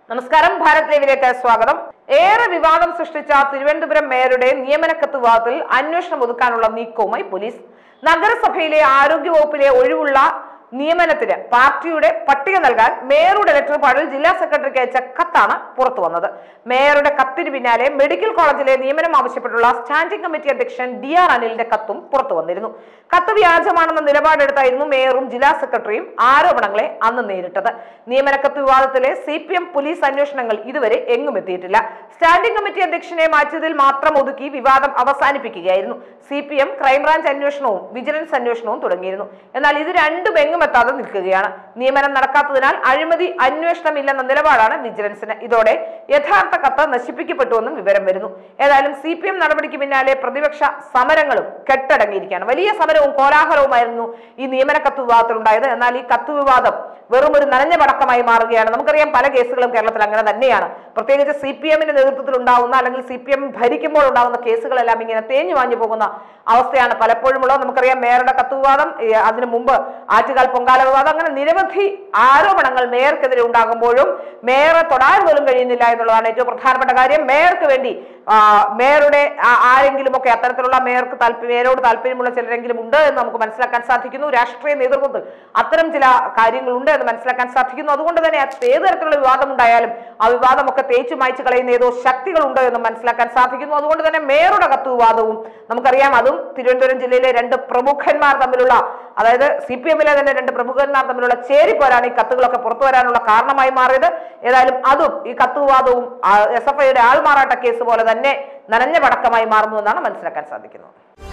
നമസ്കാരം ഭാരത് ലൈവിലേക്ക് സ്വാഗതം ഏറെ വിവാദം സൃഷ്ടിച്ച തിരുവനന്തപുരം മേയറുടെ നിയമനക്കത്ത് വിവാദത്തിൽ അന്വേഷണം ഒതുക്കാനുള്ള നീക്കവുമായി പോലീസ് നഗരസഭയിലെ ആരോഗ്യവകുപ്പിലെ ഒഴിവുള്ള നിയമനത്തിന് പാർട്ടിയുടെ പട്ടിക നൽകാൻ മേയറുടെ ലെറ്റർ പാടിൽ ജില്ലാ സെക്രട്ടറിക്ക് അയച്ച കത്താണ് പുറത്തു വന്നത് മേയറുടെ കത്തിന് പിന്നാലെ മെഡിക്കൽ കോളേജിലെ നിയമനം ആവശ്യപ്പെട്ടുള്ള സ്റ്റാൻഡിംഗ് കമ്മിറ്റി അധ്യക്ഷൻ ഡി ആർ അനിലിന്റെ കത്തും പുറത്തു വന്നിരുന്നു കത്ത് വ്യാജമാണെന്ന നിലപാടെടുത്തായിരുന്നു മേയറും ജില്ലാ സെക്രട്ടറിയും ആരോപണങ്ങളെ അന്ന് നേരിട്ടത് നിയമനക്കത്ത് വിവാദത്തിലെ സി പി എം പോലീസ് അന്വേഷണങ്ങൾ ഇതുവരെ എങ്ങും എത്തിയിട്ടില്ല സ്റ്റാൻഡിംഗ് കമ്മിറ്റി അധ്യക്ഷനെ മാറ്റിയതിൽ മാത്രം ഒതുക്കി വിവാദം അവസാനിപ്പിക്കുകയായിരുന്നു സി പി എം ക്രൈംബ്രാഞ്ച് അന്വേഷണവും വിജിലൻസ് അന്വേഷണവും തുടങ്ങിയിരുന്നു എന്നാൽ ഇത് രണ്ടും എങ്ങും എത്താതെ നിൽക്കുകയാണ് നിയമനം നടക്കാത്തതിനാൽ അഴിമതി അന്വേഷണമില്ലെന്ന നിലപാടാണ് വിജിലൻസിന് ഇതോടെ യഥാർത്ഥ കത്ത് നശിപ്പിക്കപ്പെട്ടുവെന്നും വിവരം വരുന്നു ഏതായാലും സി പി എം നടപടിക്ക് പിന്നാലെ പ്രതിപക്ഷ സമരങ്ങളും കെട്ടടങ്ങിയിരിക്കുകയാണ് വലിയ സമരവും കോലാഹലവുമായിരുന്നു ഈ നിയമന കത്ത് വിവാദത്തിലുണ്ടായത് എന്നാൽ ഈ കത്ത് വിവാദം വെറും ഒരു നനഞ്ഞ പടക്കമായി മാറുകയാണ് നമുക്കറിയാം പല കേസുകളും കേരളത്തിൽ അങ്ങനെ തന്നെയാണ് പ്രത്യേകിച്ച് സി പി എമ്മിന്റെ നേതൃത്വത്തിൽ ഉണ്ടാവുന്ന അല്ലെങ്കിൽ സി പി എം ഭരിക്കുമ്പോൾ ഉണ്ടാവുന്ന കേസുകളെല്ലാം ഇങ്ങനെ തേഞ്ഞു മാഞ്ഞു പോകുന്ന അവസ്ഥയാണ് പലപ്പോഴും ഉള്ളത് നമുക്കറിയാം മേയറുടെ കത്ത് വിവാദം ഏ, അതിനു മുമ്പ് ആറ്റുകാൽ പൊങ്കാല വിവാദം അങ്ങനെ നിരവധി ആരോപണങ്ങൾ മേയർക്കെതിരെ ഉണ്ടാകുമ്പോഴും മേയറെ തൊടാൻ പോലും കഴിയുന്നില്ല എന്നുള്ളതാണ് ഏറ്റവും പ്രധാനപ്പെട്ട കാര്യം മേയർക്ക് വേണ്ടി ആ, മേയറുടെ ആ- ആരെങ്കിലും ഒക്കെ അത്തരത്തിലുള്ള മേയർക്ക് താല്പര്യം മേയരോട് താല്പര്യമുള്ള ചിലരെങ്കിലും ഉണ്ട് എന്ന് നമുക്ക് മനസ്സിലാക്കാൻ സാധിക്കുന്നു രാഷ്ട്രീയ നേതൃത്വത്തിൽ അത്തരം ചില കാര്യങ്ങളുണ്ട് എന്ന് മനസ്സിലാക്കാൻ സാധിക്കുന്നു അതുകൊണ്ട് തന്നെ അത് ഏത് തരത്തിലുള്ള വിവാദം ഉണ്ടായാലും ആ വിവാദമൊക്കെ തേച്ചു മായ്ച്ചു കളയുന്ന ഏതോ ശക്തികളുണ്ട് എന്ന് മനസ്സിലാക്കാൻ സാധിക്കുന്നു അതുകൊണ്ട് തന്നെ മേയറുടെ കത്ത് വിവാദവും നമുക്കറിയാം അതും തിരുവനന്തപുരം ജില്ലയിലെ രണ്ട് പ്രമുഖന്മാർ തമ്മിലുള്ള അതായത് സി പി എമ്മിലെ തന്നെ രണ്ട് പ്രമുഖന്മാർ തമ്മിലുള്ള ചേരിപ്പോരാണ് ഈ കത്തുകളൊക്കെ പുറത്തു വരാനുള്ള കാരണമായി മാറിയത് ഏതായാലും അതും ഈ കത്ത് വിവാദവും എസ് എഫ് ഐയുടെ ആൾമാറാട്ട കേസ് പോലെ തന്നെ നനഞ്ഞ പടക്കമായി മാറുന്നു എന്നാണ് മനസ്സിലാക്കാൻ സാധിക്കുന്നത്